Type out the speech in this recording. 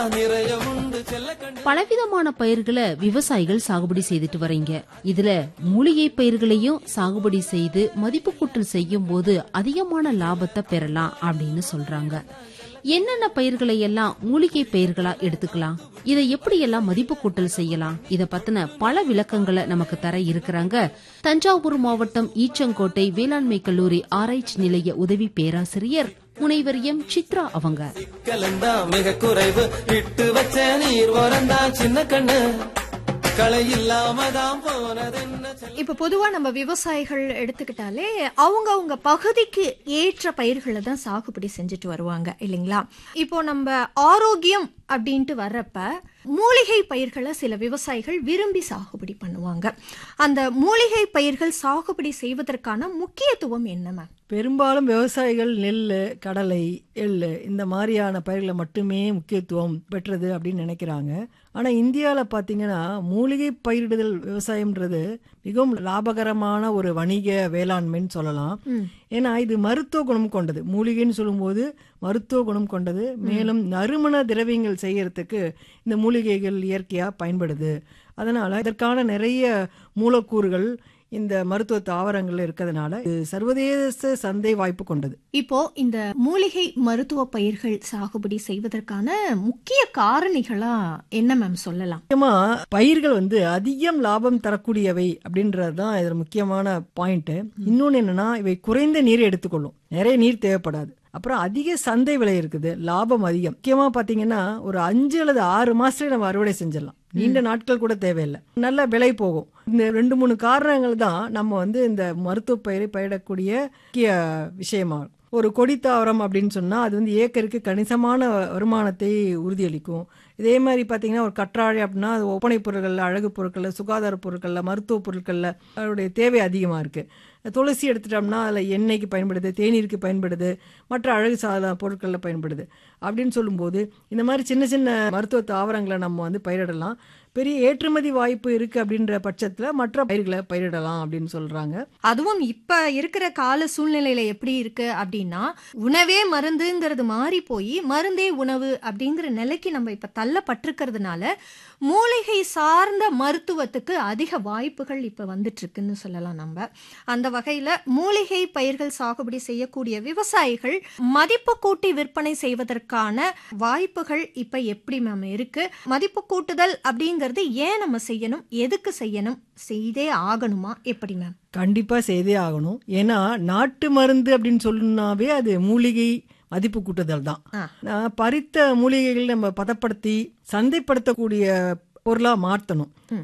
நிறைய உண்டு செல்ல கண்டு பலவிதமான பயிர்களை விவசாயிகள் சாகுபடி செய்துட்டு வரீங்க இதுல மூலிகை பயிர்களையும் சாகுபடி செய்து மதிப்பு கூட்டல் செய்யும் போது அதிகமான லாபத்தை பெறலாம் அப்படின்னு சொல்றாங்க என்னென்ன பயிர்களை எல்லாம் மூலிகை பயிர்களா எடுத்துக்கலாம் இதை எப்படி எல்லாம் மதிப்பு கூட்டல் செய்யலாம் இத பத்தின பல விளக்கங்களை நமக்கு தர இருக்கிறாங்க தஞ்சாவூர் மாவட்டம் ஈச்சங்கோட்டை வேளாண்மை கல்லூரி ஆராய்ச்சி நிலைய உதவி பேராசிரியர் முனைவர் எம் சித்ரா அவங்க கலந்தா மிக குறைவு இட்டு வச்ச நீர் வரந்தா சின்ன கண்ணு களை இல்லாம தான் போனதென்ன செல்ல இப்ப பொதுவா நம்ம விவசாயிகள் எடுத்துக்கிட்டாலே அவங்க அவங்க பகுதிக்கு ஏற்ற பயிர்களை தான் சாகுபடி செஞ்சுட்டு வருவாங்க இல்லைங்களா இப்போ நம்ம ஆரோக்கியம் அப்படின்ட்டு வர்றப்ப மூலிகை பயிர்களை சில விவசாயிகள் விரும்பி சாகுபடி பண்ணுவாங்க அந்த மூலிகை பயிர்கள் சாகுபடி செய்வதற்கான முக்கியத்துவம் என்ன மேம் பெரும்பாலும் விவசாயிகள் நெல் கடலை எள்ளு இந்த மாதிரியான பயிர்களை மட்டுமே முக்கியத்துவம் பெற்றது அப்படின்னு நினைக்கிறாங்க ஆனால் இந்தியாவில் பார்த்தீங்கன்னா மூலிகை பயிரிடுதல் விவசாயம்ன்றது மிகவும் லாபகரமான ஒரு வணிக வேளாண்மைன்னு சொல்லலாம் ஏன்னா இது மருத்துவ குணம் கொண்டது மூலிகைன்னு சொல்லும்போது மருத்துவ குணம் கொண்டது மேலும் நறுமண திரவியங்கள் செய்யறதுக்கு இந்த மூலிகைகள் இயற்கையாக பயன்படுது அதனால இதற்கான நிறைய மூலக்கூறுகள் இந்த மருத்துவ தாவரங்கள் இருக்கிறதுனால இது சர்வதேச சந்தை வாய்ப்பு கொண்டது இப்போ இந்த மூலிகை மருத்துவ பயிர்கள் சாகுபடி செய்வதற்கான முக்கிய காரணிகளா என்ன மேம் சொல்லலாம் முக்கியமா பயிர்கள் வந்து அதிகம் லாபம் தரக்கூடியவை அப்படின்றது தான் இதுல முக்கியமான பாயிண்ட் இன்னொன்னு என்னன்னா இவை குறைந்த நீரை எடுத்துக்கொள்ளும் நிறைய நீர் தேவைப்படாது அப்புறம் அதிக சந்தை விலை இருக்குது லாபம் அதிகம் முக்கியமா பாத்தீங்கன்னா ஒரு அஞ்சு அல்லது ஆறு மாசத்துல நம்ம அறுவடை செஞ்சிடலாம் நீண்ட நாட்கள் கூட தேவையில்லை நல்ல விலை போகும் இந்த ரெண்டு மூணு காரணங்கள் தான் நம்ம வந்து இந்த மருத்துவ பயிரை பயிரிடக்கூடிய முக்கிய விஷயமாகும் ஒரு கொடித்தாவரம் அப்படின்னு சொன்னால் அது வந்து ஏக்கருக்கு கணிசமான வருமானத்தை உறுதியளிக்கும் இதே மாதிரி பார்த்தீங்கன்னா ஒரு கற்றாழை அப்படின்னா அது ஒப்பனை பொருட்களில் அழகு பொருட்களில் சுகாதார பொருட்களில் மருத்துவ பொருட்களில் அதனுடைய தேவை அதிகமாக இருக்குது துளசி எடுத்துட்டோம்னா அதில் எண்ணெய்க்கு பயன்படுது தேநீருக்கு பயன்படுது மற்ற அழகு சாதன பொருட்களில் பயன்படுது அப்படின்னு சொல்லும்போது இந்த மாதிரி சின்ன சின்ன மருத்துவ தாவரங்களை நம்ம வந்து பயிரிடலாம் பெரிய ஏற்றுமதி வாய்ப்பு இருக்கு அப்படின்ற பட்சத்தில் மற்ற பயிர்களை பயிரிடலாம் அப்படின்னு சொல்றாங்க அதுவும் இப்ப இருக்கிற கால சூழ்நிலையில எப்படி இருக்கு அப்படின்னா உணவே மருந்துங்கிறது மாறி போய் மருந்தே உணவு அப்படிங்கிற நிலைக்கு நம்ம இப்ப தள்ளப்பட்டிருக்கிறதுனால மூலிகை சார்ந்த மருத்துவத்துக்கு அதிக வாய்ப்புகள் இப்ப வந்துட்டு இருக்குன்னு சொல்லலாம் நம்ம அந்த வகையில மூலிகை பயிர்கள் சாகுபடி செய்யக்கூடிய விவசாயிகள் மதிப்பு கூட்டி விற்பனை செய்வதற்கான வாய்ப்புகள் இப்ப எப்படி மேம் இருக்கு மதிப்பு கூட்டுதல் அப்படிங்கிறது ஏன் நம்ம செய்யணும் எதுக்கு செய்யணும் செய்தே ஆகணுமா எப்படி மேம் கண்டிப்பா செய்தே ஆகணும் ஏன்னா நாட்டு மருந்து அப்படின்னு சொன்னாவே அது மூலிகை மதிப்பு கூட்டுதல் தான் ஆ. நான் பறித்த மூலிகைகள் நம்ம பதப்படுத்தி சந்தைப்படுத்தக்கூடிய பொருளா மாற்றணும்